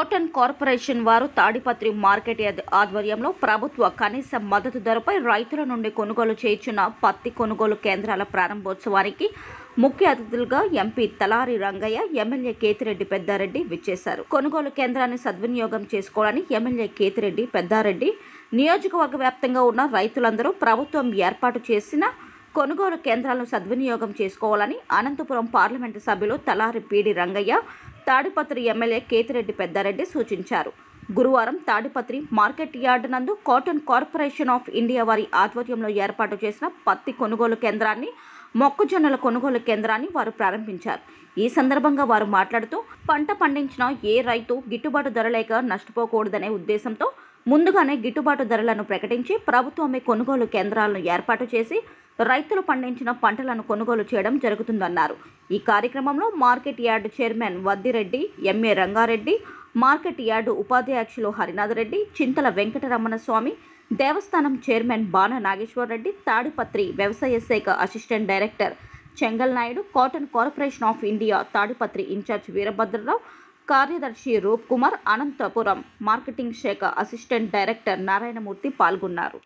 cotton corporation వారు Tadipatri market yard ఆధ్వర్యంలో ప్రభుత్వ కనీస మద్దతు ధరపై రైతుల నుండి కొనుగోలు చేయించిన పత్తి కొనుగోలు కేంద్రాల ప్రారంభోత్సవానికి ముఖ్య అతిథులుగా ఎంపీ తలారి రంగయ్య ఎమ్మెల్యే కేతిరెడ్డి పెద్దారెడ్డి విచ్చేశారు కొనుగోలు కేంద్రాన్ని సద్వినియోగం చేసుకోవాలని ఎమ్మెల్యే కేతిరెడ్డి పెద్దారెడ్డి నియోజకవర్గ వ్యాప్తంగా ఉన్న రైతులందరూ ప్రభుత్వం ఏర్పాటు చేసిన కొనుగోలు కేంద్రాలను సద్వినియోగం చేసుకోవాలని అనంతపురం పార్లమెంటు సభ్యులు తలారి పీడి రంగయ్య తాడిపత్రి ఎమ్మెల్యే కేతిరెడ్డి పెద్దారెడ్డి సూచించారు గురువారం తాడిపత్రి మార్కెట్ యార్డ్ నందు కాటన్ కార్పొరేషన్ ఆఫ్ ఇండియా వారి ఆధ్వర్యంలో ఏర్పాటు చేసిన పత్తి కొనుగోలు కేంద్రాన్ని మొక్కజొన్నల కొనుగోలు కేంద్రాన్ని వారు ప్రారంభించారు ఈ సందర్భంగా వారు మాట్లాడుతూ పంట పండించిన ఏ రైతు గిట్టుబాటు ధర లేక నష్టపోకూడదనే ఉద్దేశంతో ముందుగానే గిట్టుబాటు ధరలను ప్రకటించి ప్రభుత్వమే కొనుగోలు కేంద్రాలను ఏర్పాటు చేసి రైతులు పండించిన పంటలను కొనుగోలు చేయడం జరుగుతుందన్నారు ఈ కార్యక్రమంలో market yard chairman Vaddireddy MA Rangareddy market yard ఉపాధ్యక్షులు హరినాథ్ రెడ్డి చింతల వెంకటరమణ స్వామి దేవస్థానం చైర్మన్ బాణ నాగేశ్వరరెడ్డి తాడిపత్రి వ్యవసాయ శాఖ assistant director Chengal Naidu cotton corporation of India Tadipatri incharge Veerabhadrarao కార్యదర్శి రూప్ కుమార్ అనంతపురం మార్కెటింగ్ శాఖ అసిస్టెంట్ డైరెక్టర్ నారాయణమూర్తి పాల్గొన్నారు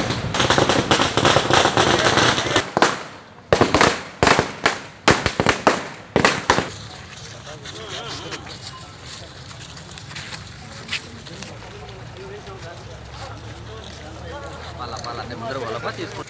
మళ్ళా మళ్ళా అంటే ముందర వాళ్ళ తీసుకుంటాం